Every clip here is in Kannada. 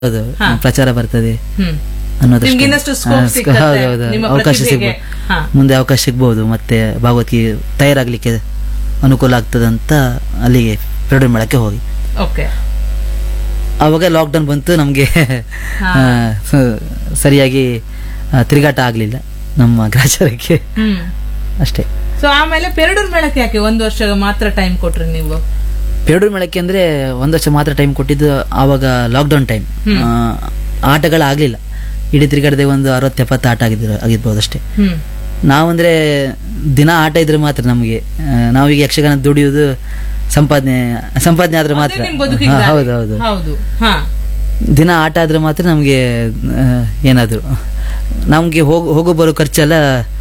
ಹೌದು ಹಾ. ಪ್ರಚಾರ ಬರ್ತದೆ ಹ್ಮ್ ಅನ್ನೋದಷ್ಟು ನಿಮ್ಗೆ ಇನ್ನಷ್ಟು scope ಹಾ, ಸಿಕ್ಕತ್ತೆ. ಹೌದು, ಹೌದು. ನಿಮ್ಮ ಅವಕಾಶ ಪ್ರತಿಭೆಗೆ. ಸಿಗ್ಬೋದು ಹಾ. ಮುಂದೆ ಅವಕಾಶ ಸಿಗ್ಬೋದು ಮತ್ತೆ ಭಾಗವತಿಗೆ ತಯಾರಾಗ್ಲಿಕ್ಕೆ ಅನುಕೂಲ ಆಗ್ತದಂತ ಅಲ್ಲಿಗೆ ಪೆರಡೂರು ಮೇಳಕ್ಕೆ ಹೋಗಿ ಓಕೆ ಆವಾಗ ಲಾಕ್ಡೌನ್ ಬಂತು ನಮಗೆ ಹಾ. ಸರಿಯಾಗಿ ಆ, ತಿರುಗಾಟ ಆಗ್ಲಿಲ್ಲ ನಮ್ಮ ಗ್ರಾಚಾರಕ್ಕೆ ಹ್ಮ್ ಅಷ್ಟೇ ಸೊ ಆಮೇಲೆ ಪೆರಡೂರ್ ಮೇಳಕ್ಕೆ ಯಾಕೆ ಒಂದು ವರ್ಷ ಮಾತ್ರ ಟೈಮ್ ಕೊಟ್ರಿ ನೀವು ಪೆರಡೂರು ಮೇಳಕ್ಕೆ ಅಂದ್ರೆ ಒಂದು ವರ್ಷ ಮಾತ್ರ ಟೈಮ್ ಕೊಟ್ಟಿದ್ದು ಆವಾಗ ಲಾಕ್ಡೌನ್ ಟೈಮ್ ಆಟಗಳಾಗ್ಲಿಲ್ಲ ಇಡೀ ತಿರುಗಾಡದೆ ಒಂದು ಅರವತ್ತು ಎಪ್ಪತ್ತು ಆಟ ಆಗಿದ್ರು ಆಗಿರ್ಬೋದು ಅಷ್ಟೇ ಹ್ಮ್ ನಾವಂದ್ರೆ ದಿನ ಆಟ ಇದ್ರೆ ಮಾತ್ರ ನಮಗೆ ಆ, ನಾವೀಗ ಯಕ್ಷಗಾನ ದುಡಿಯುವುದು ಸಂಪಾದನೆ ಸಂಪಾದನೆ ಆದ್ರೆ ಅದೇ ಮಾತ್ರ ನಿಮ್ ಬದುಕಿಗೆ ಹಾ, ದಾರಿ. ಹೌದು ಹೌದು ಹೌದು ಹಾ ದಿನ ಆಟ ಆದ್ರೆ ಮಾತ್ರ ನಮಗೆ ಏನಾದ್ರು ನಮ್ಗೆ ಹೋಗು ಹೋಗು ಬರೋ ಖರ್ಚೆಲ್ಲ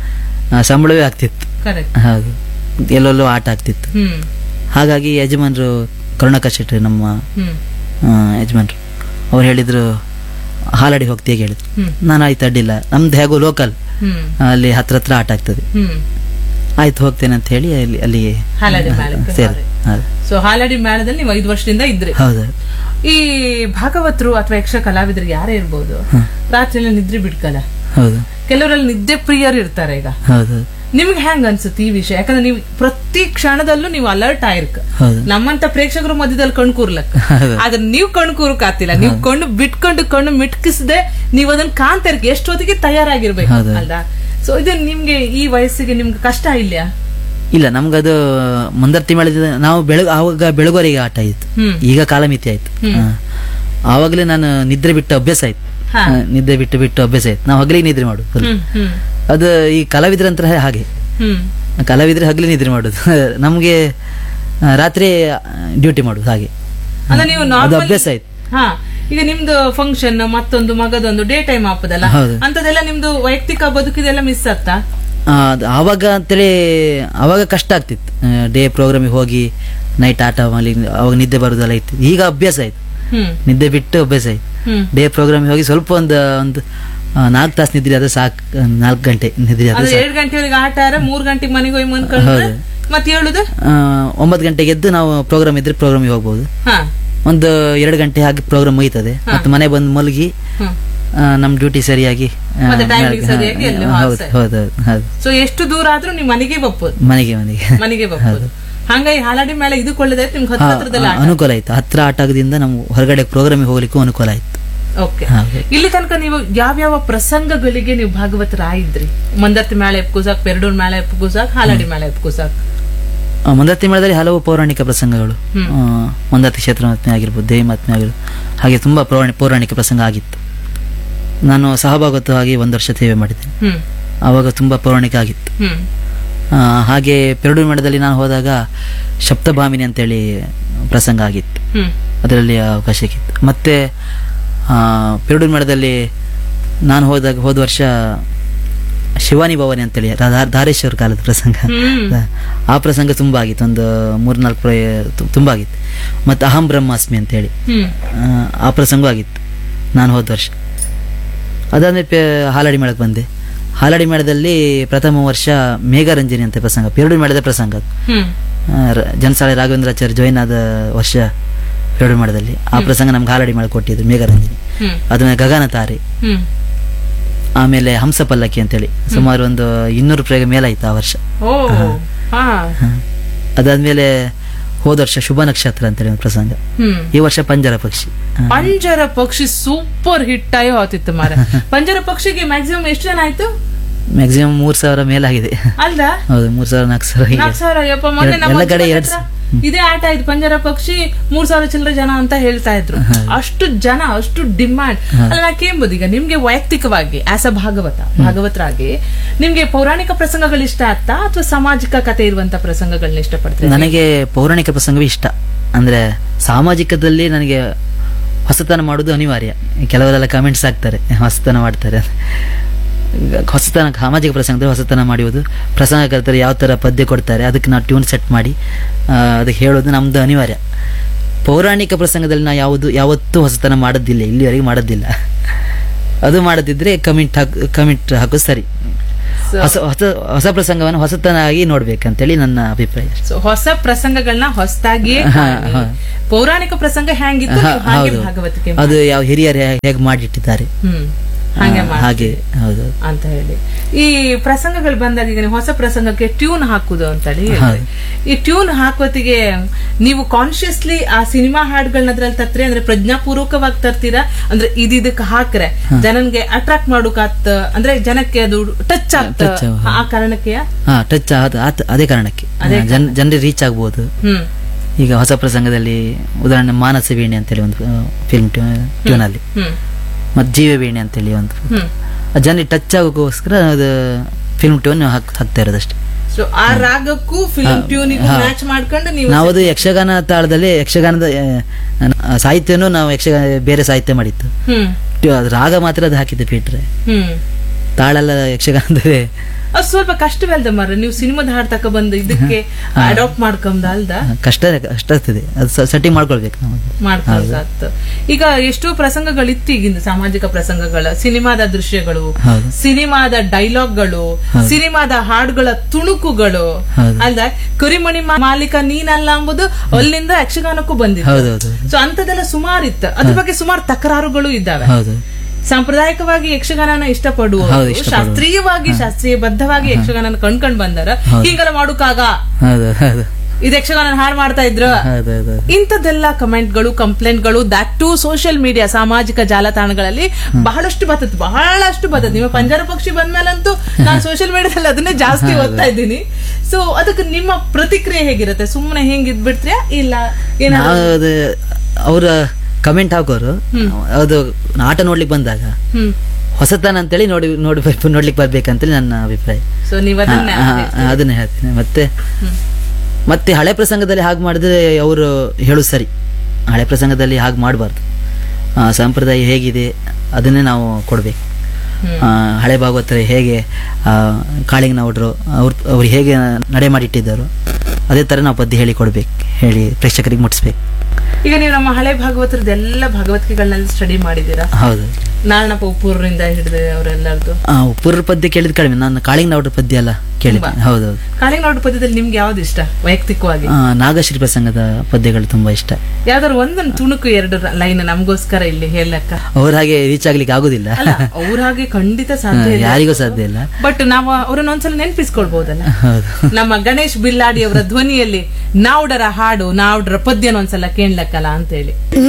ಆ, ಸಂಬಳವೇ ಆಗ್ತಿತ್ತು ಕರೆಕ್ಟ್ ಹೌದು ಎಲ್ಲೆಲ್ಲೋ ಆಟ ಆಗ್ತಿತ್ತು ಹ್ಮ್ ಹಾಗಾಗಿ ಯಜಮಾನ್ರು ಕರುಣಾಕರ್ ಶೆಟ್ಟಿ ನಮ್ಮ ಹ್ಮ್ ಆ, ಯಜಮಾನ್ರು ಅವ್ರು ಹೇಳಿದ್ರು ಹಾಲಾಡಿ ಹೋಗ್ತೀಯ ಹೇಳಿದ್ರು ಹ್ಮ್ ನಾನು ಆಯ್ತು ಅಡ್ಡಿಲ್ಲ ನಮ್ದು ಹೇಗೋ ಲೋಕಲ್ ಹ್ಮ್ ಅಲ್ಲಿ ಹತ್ರ ಹತ್ರ ಆಟ ಆಗ್ತದೆ ಹ್ಮ್ ಆಯ್ತು ಹೋಗ್ತೇನೆ ಅಂತ ಹೇಳಿ ಅಲ್ಲಿ ಅಲ್ಲಿಗೆ ಹಾಲಾಡಿ ಮೇಳಕ್ಕೆ ಸೇರಿ ಹೋದೆ. ಹೌದು ಸೊ ಹಾಲಾಡಿ ಮೇಳದಲ್ಲಿ ನೀವು ಐದು ವರ್ಷದಿಂದ ಇದ್ರಿ ಹೌದು ಈ ಭಾಗವತರು ಅಥವಾ ಯಕ್ಷ ಕಲಾವಿದರು ಯಾರೇ ಇರ್ಬೋದು ರಾತ್ರಿ ಎಲ್ಲ ನಿದ್ರೆ ಬಿಡ್ಕಲ್ಲ ಹೌದು ಕೆಲವರಲ್ಲಿ ನಿದ್ದೆ ಪ್ರಿಯರು ಇರ್ತಾರೆ ಈಗ ಹೌದು ನಿಮ್ಗೆ ಹೆಂಗ್ ಅನ್ಸುತ್ತೆ ಈ ವಿಷಯ ಯಾಕಂದ್ರೆ ನೀವು ಪ್ರತಿ ಕ್ಷಣದಲ್ಲೂ ನೀವು ಅಲರ್ಟ್ ಆಗಿರ್ಕ ಹೌದು ನಮ್ಮಂತ ಪ್ರೇಕ್ಷಕರು ಮಧ್ಯದಲ್ಲಿ ಕಣ್ ಕೂರ್ಲಕ್ಕ ಹೌದು. ಆದ್ರೆ ನೀವು ಕಣ್ ಕೂರಕ್ಕಾಗ್ತಿಲ್ಲ ನೀವು ಕಣ್ಣು ಬಿಟ್ಕೊಂಡು ಕಣ್ಣು ಮಿಟ್ಕಿಸದೆ ನೀವು ಅದನ್ನ ಕಾಂತಾರ್ಗೆ ಎಷ್ಟೊತ್ತಿಗೆ ತಯಾರಾಗಿರ್ಬೇಕು ಹೌದು. ಅಲ್ವಾ ಸೊ ಇದು ನಿಮ್ಗೆ ಈ ವಯಸ್ಸಿಗೆ ನಿಮ್ಗೆ ಕಷ್ಟ ಇಲ್ಲ ಇಲ್ಲ ನಮ್ಗದು ಮುಂದರ್ತಿ ಮಾಡಿದ ನಾವು ಬೆಳಗ್ ಆವಾಗ ಬೆಳಗುವರೆಗೆ ಆಟ ಇತ್ತು ಹ್ಮ್ ಈಗ ಕಾಲಮಿತಿ ಆಯ್ತು ಹಾ. ಆವಾಗಲೇ ನಾನು ನಿದ್ರೆ ಬಿಟ್ಟು ಅಭ್ಯಾಸ ಆಯ್ತು ಹಾ. ಹಾ, ನಿದ್ದೆ ಬಿಟ್ಟು ಬಿಟ್ಟು ಅಭ್ಯಾಸ ಆಯ್ತು ನಾವು ಹಗಲಿಗೆ ನಿದ್ರೆ ಮಾಡುದು full. ಹ್ಮ್ ಹ್ಮ್ ಅದು ಈ ಕಲಾವಿದ್ರಂತರ ಹಾಗೆ ಹ್ಮ್ ಕಲಾವಿದ್ರೆ ಹಗಲಿ ನಿದ್ರೆ ಮಾಡುದು ನಮ್ಗೆ ಆ, ರಾತ್ರಿ ಡ್ಯೂಟಿ ಮಾಡುದು ಹಾಗೆ ಅಲ್ಲ ನೀವು ಅದು ನಾರ್ಮಲ್ ಅಭ್ಯಾಸ ಆಯ್ತು ಹಾ ಈಗ ನಿಮ್ದು ಫಂಕ್ಷನ್ ಮತ್ತೊಂದು ಮಗದೊಂದು ಡೇ ಟೈಮ್ ಆಪದಲ್ಲ ಹೌದು. ಅಂತದೆಲ್ಲ ನಿಮ್ದು ವೈಯಕ್ತಿಕ ಬದುಕಿದೆಲ್ಲ ಮಿಸ್ ಆಗ್ತಾ ಆ, ಅದು ಆವಾಗ ಅಂತೇಳಿ ಆವಾಗ ಕಷ್ಟ ಆಗ್ತಿತ್ತು ಡೇ ಪ್ರೋಗ್ರಾಮಿಗೆ ಹೋಗಿ ನೈಟ್ ಆಟ ಮಾಡಿ ಅವಾಗ ನಿದ್ದೆ ಬರುದೆಲ್ಲ ಇತ್ತು ಈಗ ಅಭ್ಯಾಸ ಆಯ್ತು ಹ್ಮ್ ನಿದ್ದೆ ಬಿಟ್ಟು ಅಭ್ಯಾಸ ಆಯ್ತು ಹ್ಮ್ ಡೇ ಪ್ರೋಗ್ರಾಮಿಗೆ ಹೋಗಿ ಸ್ವಲ್ಪ ಒಂದು ಒಂದು ನಾಲ್ಕು ತಾಸು ನಿದ್ರೆ ಅದು ಸಾಕು ನಾಲ್ಕು ಗಂಟೆ ನಿದ್ರೆ ಅದು ಅಂದ್ರೆ ಏಳು ಗಂಟೆವರೆಗೆ ಆಟ ಆರ ಮೂರ್ ಗಂಟೆಗೆ ಮನೆಗೆ ಹೋಗಿ ಮನ್ಕೊಂಡ್ರೆ ಹೌದು. ಮತ್ತೆ ಹೇಳುದು ಆ, ಒಂಬತ್ತು ಗಂಟೆಗೆ ಎದ್ದು ನಾವು ಪ್ರೋಗ್ರಾಮ್ ಇದ್ರೆ ಪ್ರೋಗ್ರಾಮಿಗೆ ಹೋಗ್ಬೋದು ಹಾ ಒಂದು ಎರಡು ಗಂಟೆ ಹಾಗೆ ಪ್ರೋಗ್ರಾಮ್ ಮುಗಿತದೆ ಮತ್ತೆ ಮನೆ ಬಂದು ಮಲಗಿ ಹ್ಮ್ ಆ, ನಮ್ ಡ್ಯೂಟಿ ಸರಿಯಾಗಿ ಆ, ಮತ್ತೆ timing ಹಾ, ಸರಿಯಾಗಿ ಎಲ್ಲಿ ಹಾ, ವಾಸ. ಹೌದು ಹೌದು ಹೌದು ಹೌದು ಸೊ ಎಷ್ಟು ದೂರ ಆದ್ರೂ ನೀವು ಮನೆಗೆ ಬಪ್ಪೋದು ಮನೆಗೆ ಮನೆಗೆ ಮನೆಗೆ ಬಪ್ಪೋದು ಹಂಗಾಗಿ ಹಾಲಾಡಿ ಮೇಲೆ ಇದು ಕೊಳ್ಳದೈತೆ ನಿಮ್ಗೆ ಹಾ, ಹತ್ರ ಹತ್ರದಲ್ಲಿ ಆಟ ಅನುಕೂಲ ಆಯ್ತು ಹತ್ರ ಆಟ ಆಗೋದ್ರಿಂದ ನಾವು ಹೊರಗಡೆ ಪ್ರೋಗ್ರಾಮಿಗೆ ಹೋಗ್ಲಿಕ್ಕೂ ಅನುಕೂಲ ಆಯ್ತು ಓಕೆ ಹಾಗೆ. ಇಲ್ಲಿ ತನಕ ನೀವು ಯಾವ್ಯಾವ ಪ್ರಸಂಗಗಳಿಗೆ ನೀವು ಭಾಗವತರಾಗಿದ್ರಿ ಮಂದರ್ತಿ ಮೇಳ ಎಪ್ಕುಸಾಕ್ ಪೆರಡೂರ್ ಮೇಳ ಎಪ್ಕುಸಾಕ್ ಹಾಲಾಡಿ ಮೇಳ ಎಪ್ಕುಸಾಕ್ ಆ, ಮಂದರ್ತಿ ಮೇಳದಲ್ಲಿ ಹಲವು ಪೌರಾಣಿಕ ಪ್ರಸಂಗಗಳು ಹ್ಮ್. ಆ, ಮಂದರ್ತಿ ಕ್ಷೇತ್ರ ಮಹಾತ್ಮೆ ಆಗಿರ್ಬೋದು ದೇವಿ ಮಹಾತ್ಮೆ ಆಗಿರ್ಬೋದು ಹಾಗೆ ತುಂಬಾ ಪೌರಾಣಿ ಪೌರಾಣಿಕ ಪ್ರಸಂಗ ಆಗಿತ್ತು ನಾನು ಸಹಭಾಗತ್ವವಾಗಿ ಒಂದು ವರ್ಷ ಸೇವೆ ಮಾಡಿದ್ದೇನೆ ಹ್ಮ್ ಆವಾಗ ತುಂಬಾ ಪೌರಾಣಿಕ ಆಗಿತ್ತು ಹ್ಮ್ ಆ, ಹಾಗೆ ಪೆರಡೂರು ಮೇಳದಲ್ಲಿ ನಾನು ಹೋದಾಗ ಸಪ್ತಭಾಮಿನಿ ಅಂತೇಳಿ ಪ್ರಸಂಗ ಆಗಿತ್ತು ಹ್ಮ್ ಅದರಲ್ಲಿ ಅವಕಾಶ ಸಿಕ್ಕಿತ್ತು ಮತ್ತೆ ಆ, ಪೆರಡೂರು ಮೇಳದಲ್ಲಿ ನಾನು ಹೋದಾಗ ಹೋದ ವರ್ಷ ಶಿವಾನಿ ಭವಾನಿ ಅಂತೇಳಿ ರಾ- ಧಾರೇಶ್ವರ ಕಾಲದ ಪ್ರಸಂಗ ಹ್ಮ್ ಆ ಪ್ರಸಂಗ ತುಂಬಾ ಆಗಿತ್ತು ಒಂದು ಮೂರ್ನಾಲ್ಕು ಪ್ರಯ ತು- ತುಂಬಾ ಆಗಿತ್ತು ಮತ್ತೆ ಅಹಂ ಬ್ರಹ್ಮಾಸ್ಮಿ ಅಂತೇಳಿ ಹ್ಮ್ ಆ, ಆ ಪ್ರಸಂಗ ಆಗಿತ್ತು ನಾನು ಹೋದ ವರ್ಷ ಅದಾದ್ಮೇಲೆ ಪೆ ಹಾಲಾಡಿ ಮೇಳಕ್ಕೆ ಬಂದೆ ಹಾಲಾಡಿ ಮೇಳದಲ್ಲಿ ಪ್ರಥಮ ವರ್ಷ ಮೇಘರಂಜನಿ ಅಂತ ಪ್ರಸಂಗ ಪೆರಡೂರು ಮೇಳದ ಪ್ರಸಂಗ ಅದು. ಹ್ಮ್ ಆ, ರ- ಜನಸಾಳೆ ರಾಘವೇಂದ್ರಾಚಾರ್ಯ ಜಾಯಿನ್ ಆದ ವರ್ಷ ಪೆರಡೂರು ಮೇಳದಲ್ಲಿ ಆ ಪ್ರಸಂಗ ನಮ್ಗೆ ಹಾಲಾಡಿ ಮೇಳ ಕೊಟ್ಟಿದ್ರು ಮೇಘರಂಜನಿ ಹ್ಮ್ ಅದಾದ್ಮೇಲೆ ಗಗನ ತಾರೆ ಹ್ಮ್ ಆಮೇಲೆ ಹಂಸ ಪಲ್ಲಕ್ಕಿ ಅಂತೇಳಿ ಸುಮಾರು ಒಂದು ಇನ್ನೂರು ಪ್ರಯೋಗ ಮೇಲಾಯ್ತು ಆ ವರ್ಷ ಓ ಹಾ ಅದಾದ್ಮೇಲೆ ಹೋದ ವರ್ಷ ಶುಭ ನಕ್ಷತ್ರ ಅಂತೇಳಿ ಒಂದು ಪ್ರಸಂಗ ಹ್ಮ್ ಈ ವರ್ಷ ಪಂಜರ ಪಕ್ಷಿ ಆ, ಪಂಜರ ಪಕ್ಷಿ ಸೂಪರ್ ಹಿಟ್ ಆಗಿ ಹೋತಿತ್ತು ಮಾರ ಪಂಜರ ಪಕ್ಷಿಗೆ ಮ್ಯಾಕ್ಸಿಮಮ್ ಎಷ್ಟು ಜನ ಆಯ್ತು ಮ್ಯಾಕ್ಸಿಮಮ್ ಮೂರ್ ಸಾವಿರ ಮೇಲಾಗಿದೆ ಅಲ್ದ ಹೌದು ಮೂರ್ ಸಾವಿರ ನಾಲ್ಕು ಸಾವಿರ ಹೀಗೆ ನಾಲ್ಕು ಸಾವಿರ ಯಪ್ಪ ಮೊನ್ನೆ ಎಲ್ಲ ನಮ್ಮ ಕಡೆ ಅಜ್ಜನ ಎರಡ್ ಹತ್ರ ಇದೇ ಆಟ ಆಯ್ತು ಪಂಜರ ಪಕ್ಷಿ ಮೂರ್ ಸಾವಿರ ಚಿಲ್ಲರೆ ಜನ ಅಂತ ಹೇಳ್ತಾ ಇದ್ರು ಅಷ್ಟು ಜನ ಅಷ್ಟು ಡಿಮ್ಯಾಂಡ್ ಅಲ್ಲ ನಾ ಕೇಳ್ಬೋದು ಈಗ ನಿಮ್ಗೆ ವೈಯಕ್ತಿಕವಾಗಿ ಆಸ್ ಅ ಭಾಗವತ ಭಾಗವತರಾಗಿ ನಿಮ್ಗೆ ಪೌರಾಣಿಕ ಪ್ರಸಂಗಗಳು ಇಷ್ಟ ಆಗ್ತಾ ಅಥವಾ ಸಾಮಾಜಿಕ ಕಥೆ ಇರುವಂತ ಪ್ರಸಂಗಗಳನ್ನ ಇಷ್ಟಪಡ್ತೀರಾ ನನಗೆ ಪೌರಾಣಿಕ ಪ್ರಸಂಗವೇ ಇಷ್ಟ ಅಂದ್ರೆ ಸಾಮಾಜಿಕದಲ್ಲಿ ನನಗೆ ಹೊಸತನ ಮಾಡುವುದು ಅನಿವಾರ್ಯ ಕೆಲವರೆಲ್ಲ ಕಮೆಂಟ್ಸ್ ಹಾಕ್ತಾರೆ ಹೊಸತನ ಮಾಡ್ತಾರೆ ಹೊಸತನ ಸಾಮಾಜಿಕ ಪ್ರಸಂಗದಲ್ಲಿ ಹೊಸತನ ಮಾಡುವುದು ಪ್ರಸಂಗಕರ್ತರು ಯಾವ ತರ ಪದ್ಯ ಕೊಡ್ತಾರೆ ಅದಕ್ಕೆ ನಾವು ಟ್ಯೂನ್ ಸೆಟ್ ಮಾಡಿ ಆ, ಅದಕ್ಕೆ ಹೇಳೋದು ನಮ್ದು ಅನಿವಾರ್ಯ ಪೌರಾಣಿಕ ಪ್ರಸಂಗದಲ್ಲಿ ನಾವು ಯಾವುದು ಯಾವತ್ತೂ ಹೊಸತನ ಮಾಡೋದಿಲ್ಲ ಇಲ್ಲಿವರೆಗೆ ಮಾಡೋದಿಲ್ಲ ಅದು ಮಾಡದಿದ್ರೆ ಕಮೆಂಟ್ ಹಾಕ್ ಕಮೆಂಟ್ ಹಾಕೋದು ಸರಿ So- ಹೊಸ ಹೊಸ ಹೊಸ ಪ್ರಸಂಗವನ್ನು ಹೊಸತನಾಗಿ ನೋಡ್ಬೇಕಂತೇಳಿ ನನ್ನ ಅಭಿಪ್ರಾಯ ಸೊ ಹೊಸ ಪ್ರಸಂಗಗಳನ್ನ ಹೊಸದಾಗಿಯೇ ಹಾ, ಕಾಣಿ. ಹಾ. ಪೌರಾಣಿಕ ಪ್ರಸಂಗ ಹೆಂಗಿತ್ತು ಹಾ, ನೀವು ಹಾಗೆ ಹೌದು ಭಾಗವತಿಕೆ ಅದು ಯಾವ ಹಿರಿಯರು ಹೇ- ಹೇಗೆ ಮಾಡಿಟ್ಟಿದ್ದಾರೆ ಹ್ಮ್ ಹಾಗೆ ಆ, ಮಾಡಿ ಹಾಗೆ ಹೌದು ಅಂತ ಹೇಳಿ ಈ ಪ್ರಸಂಗಗಳು ಬಂದಾಗ ಈಗ ನೀವು ಹೊಸ ಪ್ರಸಂಗಕ್ಕೆ ಟ್ಯೂನ್ ಹಾಕುದು ಅಂತೇಳಿ ಹೇಳಿದ್ರಿ. ಈ ಟ್ಯೂನ್ ಹಾಕೋತಿಗೆ ನೀವು ಕಾನ್ಶಿಯಸ್ಲಿ ಆ ಸಿನಿಮಾ ಹಾಡುಗಳನ್ನ ಅದ್ರಲ್ಲಿ ತರ್ತೀರಿ ಅಂದ್ರೆ ಪ್ರಜ್ಞಾಪೂರ್ವಕವಾಗಿ ತರ್ತೀರಾ ಅಂದ್ರೆ ಇದಿದಕ್ಕೆ ಹಾಕ್ರೆ ಜನನ್ಗೆ ಅಟ್ರಾಕ್ಟ್ ಮಾಡೋಕಾತ್ ಅಂದ್ರೆ ಜನಕ್ಕೆ ಅದು ಟಚ್ ಆಗ್ತ touch ಆಗ- ಆ ಕಾರಣಕ್ಕೆ ಹಾ ಟಚ್ ಅದೇ ಕಾರಣಕ್ಕೆ ಜನ ಜನರಿಗೆ ರೀಚ್ ಆಗ್ಬೋದು ಹ್ಮ್ ಈಗ ಹೊಸ ಪ್ರಸಂಗದಲ್ಲಿ ಉದಾಹರಣೆ ಮಾನಸ ವೀಣೆ ಅಂತೇಳಿ ಒಂದು ಫಿಲ್ಮ್ ಟ್ಯೂನ್ ಅಲ್ಲಿ ಹ್ಮ್ ಮತ್ತೆ ಜೀವ ವೀಣೆ ಅಂತೇಳಿ ಒಂದು ಹ್ಮ್ ಜನರಿಗೆ ಟಚ್ ಆಗೋಕ್ಕೋಸ್ಕರ ಅದು ಫಿಲ್ಮ್ ಟ್ಯೂನ್ ಹಾಕ್ ಹಾಕ್ತಾ ಇರೋದಷ್ಟೇ ಸೊ ಆ ರಾಗಕ್ಕೂ ಫಿಲ್ಮ್ ಟ್ಯೂನಿಗೂ ಹಾ. ಮ್ಯಾಚ್ ಮಾಡ್ಕೊಂಡು ನೀವು ನಾವು ಅದು ಯಕ್ಷಗಾನ ತಾಳದಲ್ಲಿ ಯಕ್ಷಗಾನದ ಆ, ಸಾಹಿತ್ಯನೂ ನಾವು ಯಕ್ಷಗಾನ ಬೇರೆ ಸಾಹಿತ್ಯ ಮಾಡಿತ್ತು ಹ್ಮ್ ಟ್ಯೂ- ಅದು ರಾಗ ಮಾತ್ರ ಅದು ಹಾಕಿದ್ದು ಬಿಟ್ರೆ ಹ್ಮ್ ತಾಳೆಲ್ಲ ಯಕ್ಷಗಾನದಲ್ಲಿ ಅದು ಸ್ವಲ್ಪ ಕಷ್ಟವಲ್ದ ಮರ ನೀವು ಸಿನಿಮಾದ ಹಾಡ್ ತಕ ಬಂದು ಇದಕ್ಕೆ ಅಡಾಪ್ಟ್ ಮಾಡ್ಕೊಂಡ್ ಅಲ್ದ ಕಷ್ಟ ಕಷ್ಟ ಆಗ್ತದೆ ಅದು ಸೆಟ್ಟಿಂಗ್ ಮಾಡ್ಕೊಳ್ಬೇಕು ನಾವು ಮಾಡ್ಕೊಳ್ಕಾತ್ ಈಗ ಎಷ್ಟೋ ಪ್ರಸಂಗಗಳಿತ್ತು ಈಗಿಂದ ಸಾಮಾಜಿಕ ಪ್ರಸಂಗಗಳ ಸಿನಿಮಾದ ದೃಶ್ಯಗಳು ಹೌದು. ಸಿನಿಮಾದ ಡೈಲಾಗ್ಗಳು ಸಿನಿಮಾದ ಹಾಡುಗಳ ತುಣುಕುಗಳು ಹೌದು. ಅಲ್ದ ಕರಿಮಣಿ ಮಾ- ಮಾಲೀಕ ನೀನಲ್ಲ ಎಂಬುದು ಅಲ್ಲಿಂದ ಯಕ್ಷಗಾನಕ್ಕೂ ಬಂದಿದೆ ಹೌದೌದು ಸೊ ಅಂತದೆಲ್ಲ ಸುಮಾರು ಇತ್ತು ಅದ್ರ ಬಗ್ಗೆ ಸುಮಾರು ತಕರಾರುಗಳು ಇದ್ದಾವೆ ಹೌದು ಸಾಂಪ್ರದಾಯಿಕವಾಗಿ ಯಕ್ಷಗಾನನ ಇಷ್ಟಪಡುವ ಹೌದು, ಇಷ್ಟಪಡುವ. ಶಾಸ್ತ್ರೀಯವಾಗಿ ಶಾಸ್ತ್ರೀಯ ಬದ್ಧವಾಗಿ ಯಕ್ಷಗಾನನ ಕಂಡ್ಕೊಂಡ್ ಬಂದಾರ ಹಿಂಗೆಲ್ಲ ಮಾಡುಕಾಗ ಹೌದು ಹೌದು ಇದು ಯಕ್ಷಗಾನ ಹಾಳು ಮಾಡ್ತಾ ಇದ್ರ ಹೌದು ಹೌದು ಇಂಥದ್ದೆಲ್ಲ ಕಮೆಂಟ್ಗಳು ಕಂಪ್ಲೇಂಟ್ಗಳು ದಟ್ ಟು ಸೋಷಿಯಲ್ ಮೀಡಿಯಾ ಸಾಮಾಜಿಕ ಜಾಲತಾಣಗಳಲ್ಲಿ ಬಹಳಷ್ಟು ಬರ್ತದೆ ಬಹಳಷ್ಟು ಬರ್ತದೆ ನಿಮ್ಮ ಪಂಜರ ಪಕ್ಷಿ ಬಂದ್ಮೇಲಂತೂ ನಾನು ಸೋಷಿಯಲ್ ಮೀಡಿಯಾದಲ್ಲಿ ಅದನ್ನೇ ಜಾಸ್ತಿ ಓದ್ತಾ ಇದ್ದೀನಿ ಸೊ ಅದಕ್ಕೆ ನಿಮ್ಮ ಪ್ರತಿಕ್ರಿಯೆ ಹೇಗಿರುತ್ತೆ ಸುಮ್ಮನೆ ಹೆಂಗ್ ಇದ್ಬಿಡ್ತೀಯಾ ಇಲ್ಲ ಏನಾದ್ರು ನಾವು ಅದು ಅವರ ಕಮೆಂಟ್ ಹಾಕೋರು ಅದು ಆಟ ನೋಡ್ಲಿಕ್ಕೆ ಬಂದಾಗ ಹ್ಮ್ ಹೊಸತನ ಅಂತೇಳಿ ನೋಡಿ ನೋಡಿ ನೋಡ್ಲಿಕ್ಕೆ ಬರ್ಬೇಕಂತೇಳಿ ನನ್ನ ಅಭಿಪ್ರಾಯ ಸೊ ನೀವ್ ಅದನ್ನ ಹಾ, ಹಾ, ಅದನ್ನೇ ಹೇಳ್ತೀನಿ ಮತ್ತೆ ಮತ್ತೆ ಹಳೆ ಪ್ರಸಂಗದಲ್ಲಿ ಹಾಗೆ ಮಾಡಿದ್ರೆ ಅವರು ಹೇಳು ಸರಿ ಹಳೆ ಪ್ರಸಂಗದಲ್ಲಿ ಹಾಗೆ ಮಾಡಬಾರ್ದು ಸಂಪ್ರದಾಯ ಹೇಗಿದೆ ಅದನ್ನೇ ನಾವು ಕೊಡ್ಬೇಕು ಆ, ಹಳೆ ಭಾಗವತರು ಹೇಗೆ ಆ, ಕಾಳಿಂಗ ನಾವುಡ್ರು ಅವ್ರು ಅವ್ರು ಹೇಗೆ ನಡೆ ಮಾಡಿಟ್ಟಿದ್ದಾರೋ ಅದೇ ಥರ ನಾವು ಪದ್ಯ ಹೇಳಿ ಕೊಡ್ಬೇಕು ಹೇಳಿ ಪ್ರೇಕ್ಷಕರಿಗೆ ಮುಟ್ಟಿಸ್ಬೇಕು ಈಗ ನೀವು ನಮ್ಮ ಹಳೆ ಭಾಗವತರದ ಎಲ್ಲ ಭಾಗವತಿಕೆಗಳನ್ನೆಲ್ಲ ಸ್ಟಡಿ ಮಾಡಿದ್ದೀರಾ ಹೌದು ನಾರಾಯಣಪ್ಪ ಉಪ್ಪೂರ್ರಿಂದ ಹಿಡಿದು ಅವರೆಲ್ಲರದು ಆ, ಉಪ್ಪುರ ಪದ್ಯ ಕೇಳಿದ್ ಕಡಿಮೆ ನಾನು ಕಾಳಿಂಗ ನಾವುಡ್ರ ಪದ್ಯ ಎಲ್ಲ ಕೇಳಿದ್ದೆ ಹೌದೌದು ಕಾಳಿಂಗ್ ನೋಡ್ ಪದ್ಯದಲ್ಲಿ ನಿಮ್ಗೆ ಯಾವ್ದು ಇಷ್ಟ ವೈಯಕ್ತಿಕವಾಗಿ ಆ, ನಾಗಶ್ರೀ ಪ್ರಸಂಗದ ಪದ್ಯಗಳು ತುಂಬಾ ಇಷ್ಟ ಯಾವ್ದಾದ್ರು ಒಂದೊಂದು ತುಣುಕು ಎರಡು ಲೈನ್ ನಮಗೋಸ್ಕರ ಇಲ್ಲಿ ಹೇಳಕ್ಕ ಅವ್ರ ಹಾಗೆ ರೀಚ್ ಆಗ್ಲಿಕ್ಕೆ ಆಗುದಿಲ್ಲ ಅಲ್ಲ ಅವ್ರ ಹಾಗೆ ಖಂಡಿತ ಸಾಧ್ಯ ಇಲ್ಲ ಯಾರಿಗೂ ಸಾಧ್ಯ ಇಲ್ಲ ಬಟ್ ನಾವು ಅವ್ರನ್ನ ಒಂದ್ಸಲ ನೆನ್ಪಿಸ್ಕೊಳ್ಬಹುದಲ್ಲ ಹೌದು ನಮ್ಮ ಗಣೇಶ್ ಬಿಲ್ಲಾಡಿ ಅವರ ಧ್ವನಿಯಲ್ಲಿ ನಾವುಡರ ಹಾಡು ನಾವುಡರ ಪದ್ಯನ ಒಂದ್ಸಲ ಕೇಳ್ಲಕ್ಕಲ್ಲ ಅಂತ ಹೇಳಿ